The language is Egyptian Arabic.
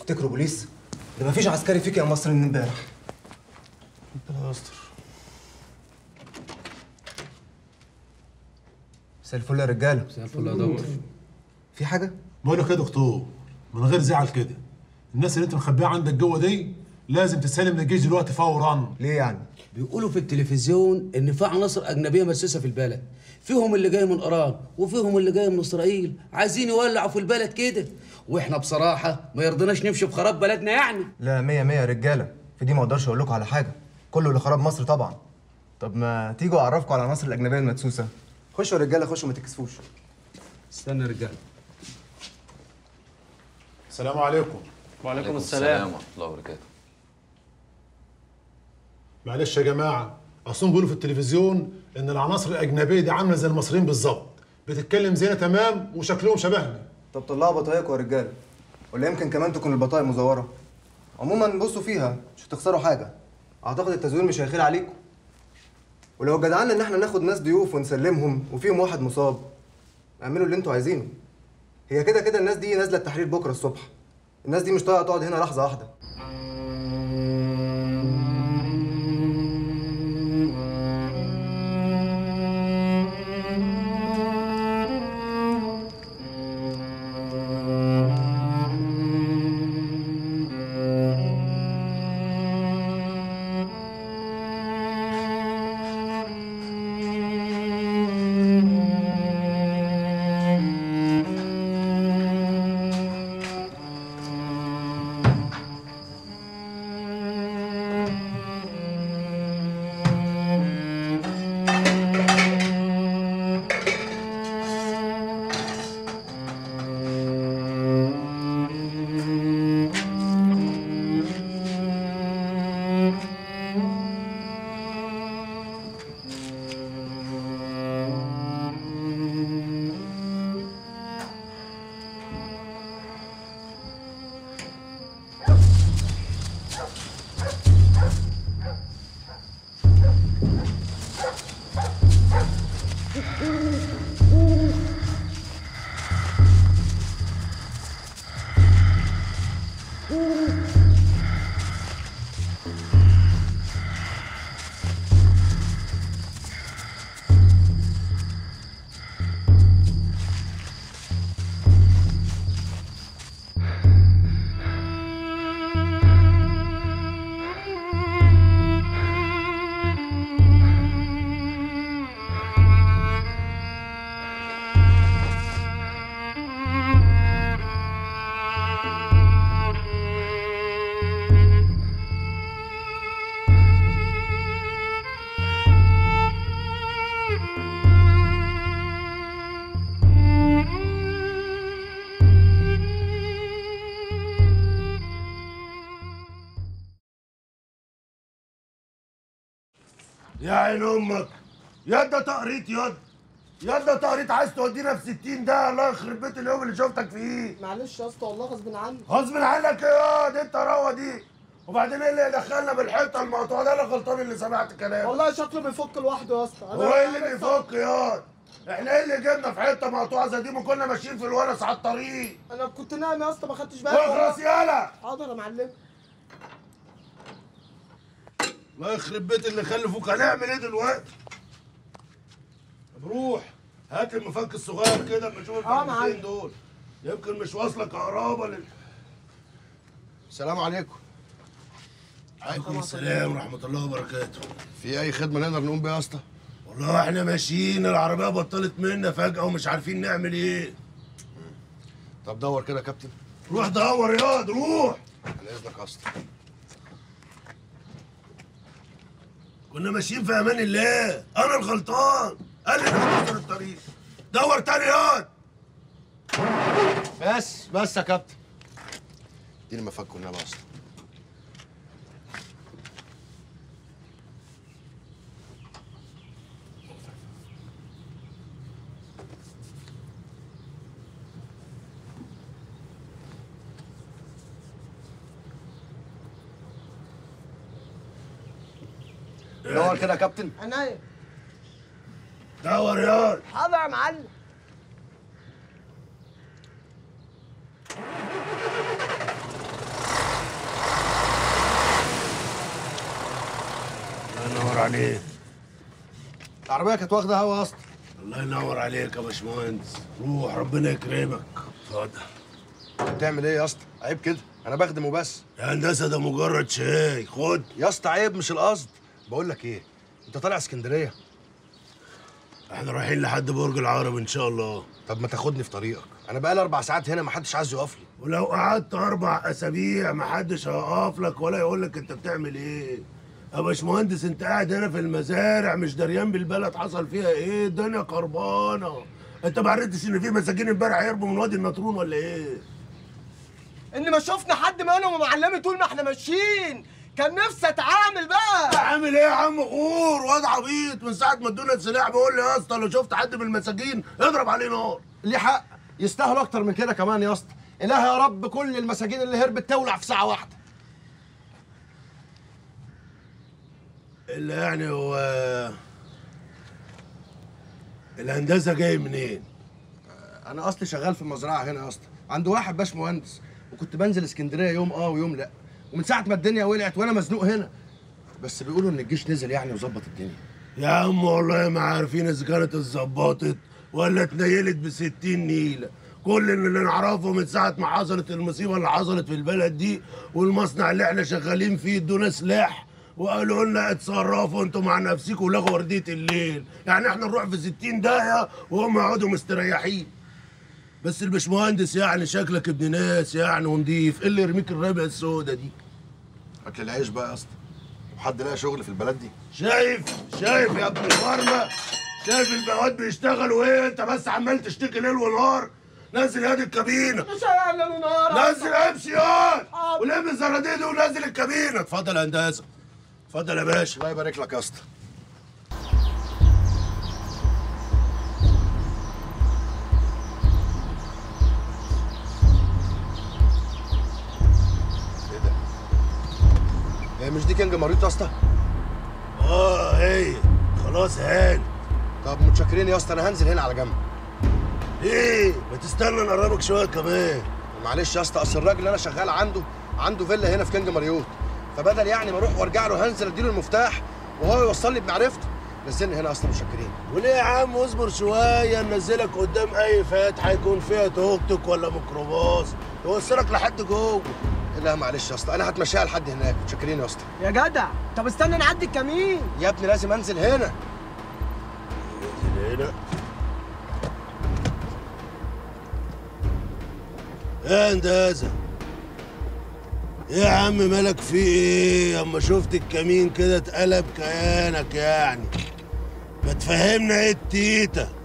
تفتكروا بوليس ده مفيش عسكري فيك يا مصر من امبارح ربنا يستر مساء الفل يا رجاله مساء الفل يا دكتور في حاجه بقول لك يا دكتور من غير زعل كده الناس اللي انت مخبيها عندك جوه دي لازم تسلم من الجيش دلوقتي فورا ليه يعني بيقولوا في التلفزيون ان في عناصر اجنبيه مسيسه في البلد فيهم اللي جاي من ايران وفيهم اللي جاي من اسرائيل عايزين يولعوا في البلد كده واحنا بصراحه ما يرضناش نمشي في خراب بلدنا يعني لا مية مية يا رجاله في دي ما اقدرش اقول لكم على حاجه كله لخراب مصر طبعا طب ما تيجوا اعرفكم على العناصر الاجنبيه المدسوسه خشوا يا رجاله خشوا ما تكسفوش استنى يا رجاله السلام عليكم وعليكم السلام ورحمة الله وبركاته معلش يا جماعه اصلا بيقولوا في التلفزيون ان العناصر الاجنبيه دي عامله زي المصريين بالظبط بتتكلم زينا تمام وشكلهم شبهنا طب طلعوا بطايقكم يا رجاله ولا يمكن كمان تكون البطايق مزوره عموما بصوا فيها مش هتخسروا حاجه اعتقد التزوير مش هيخيل عليكم ولو جدعنا ان احنا ناخد ناس ضيوف ونسلمهم وفيهم واحد مصاب اعملوا اللي انتوا عايزينه هي كده كده الناس دي نازله التحرير بكره الصبح الناس دي مش طايقه تقعد هنا لحظه واحده يا عين امك يد ده تقريط يد يد ده تقريط عايز تودينا في 60 ده الله يخرب بيت اليوم اللي شفتك فيه معلش يا اسطى والله غصب عني غصب عنك يا ياض انت روه دي وبعدين ايه اللي دخلنا بالحته المقطوعه ده انا غلطان اللي سمعت كلامك والله شكله بيفك لوحده يا اسطى أنا- هو ايه اللي أنا بيفك ياض احنا ايه اللي جبنا في حته مقطوعه زي دي ما كنا ماشيين في الورث على الطريق انا كنت نايم يا اسطى ما خدتش بالي واخلص يالا حاضر يا معلم الله يخرب بيت اللي خلفوك هنعمل ايه دلوقتي؟ طب روح هات المفك الصغير كده اما نشوف اه، الفرقتين معلم. دول يمكن مش واصله كهربا لل... السلام عليكم عليكم السلام ورحمه الله وبركاته في اي خدمه نقدر نقوم بيها يا اسطى والله احنا ماشيين العربيه بطلت منا فجاه ومش عارفين نعمل ايه طب دور كده يا كابتن روح دور ياض روح على اذنك يا اسطى كنا ماشيين في امان الله انا الغلطان قال لي نختصر الطريق دور تاني ياض بس بس يا كابتن اديني مفك والنبي يا اسطى دور كده يا كابتن عينيا دور ياض حاضر يا معلم عليك العربيه كانت واخده هوا يا اسطى الله ينور عليك يا باشمهندس روح ربنا يكرمك اتفضل بتعمل ايه يا اسطى عيب كده انا بخدم وبس يا هندسه ده مجرد شاي خد يا اسطى عيب مش القصد بقول لك ايه انت طالع اسكندريه احنا رايحين لحد برج العرب ان شاء الله طب ما تاخدني في طريقك انا بقالي اربع ساعات هنا ما حدش عايز يقف لي ولو قعدت اربع اسابيع محدش هيقف لك ولا يقول لك انت بتعمل ايه يا باشمهندس انت قاعد هنا في المزارع مش دريان بالبلد حصل فيها ايه الدنيا خربانه انت ما عرفتش ان في مساجين امبارح هيربوا من وادي النطرون ولا ايه ان ما شفنا حد منهم ومعلمي طول ما احنا ماشيين كان نفسي اتعامل بقى عامل ايه يا عم غور واد عبيط من ساعه ما ادونا السلاح بيقول لي يا اسطى لو شفت حد من المساجين اضرب عليه نار ليه حق يستاهلوا اكتر من كده كمان يا اسطى اله يا رب كل المساجين اللي هربت تولع في ساعه واحده اللي يعني هو الهندسه جاي منين انا اصلي شغال في المزرعه هنا يا اسطى عند واحد باش مهندس وكنت بنزل اسكندريه يوم اه ويوم لا ومن ساعه ما الدنيا ولعت وانا مزنوق هنا بس بيقولوا ان الجيش نزل يعني وظبط الدنيا يا عم والله ما عارفين اذا كانت اتظبطت ولا اتنيلت بستين نيله كل اللي نعرفه من ساعه ما حصلت المصيبه اللي حصلت في البلد دي والمصنع اللي احنا شغالين فيه ادونا سلاح وقالوا لنا اتصرفوا انتوا مع نفسكم ولغوا ورديه الليل يعني احنا نروح في ستين داهيه وهم يقعدوا مستريحين بس البشمهندس يعني شكلك ابن ناس يعني ونضيف ايه اللي يرميك الربع السودا دي اكل العيش بقى يا اسطى وحد لاقي شغل في البلد دي شايف شايف يا ابن الفرمة شايف البواب بيشتغلوا ايه انت بس عمال تشتكي ليل ونهار نزل هادي الكابينه مش هيعلنوا نار نزل امشي ياض حاضر. ولم الزراديد ونزل الكابينه اتفضل يا هندسه اتفضل يا باشا الله يبارك لك يا اسطى ايه ده؟ هي مش دي كينج مريض يا اسطى؟ اه هي خلاص هاني طب متشكرين يا اسطى انا هنزل هنا على جنب ايه ما تستنى نقربك شويه كمان معلش يا اسطى اصل الراجل اللي انا شغال عنده عنده فيلا هنا في كينج مريوط فبدل يعني ما اروح وارجع له هنزل اديله المفتاح وهو يوصلني بمعرفته نزلني هنا يا اسطى متشكرين وليه يا عم اصبر شويه ننزلك قدام اي فتحه يكون فيها توك توك ولا ميكروباص يوصلك لحد جوه لا معلش يا اسطى انا هتمشيها لحد هناك متشكرين يا اسطى يا جدع طب استنى نعدي الكمين يا ابني لازم انزل هنا هنا يا هندسة يا عم مالك في ايه اما شفت الكمين كده اتقلب كيانك يعني ما تفهمنا ايه التيتا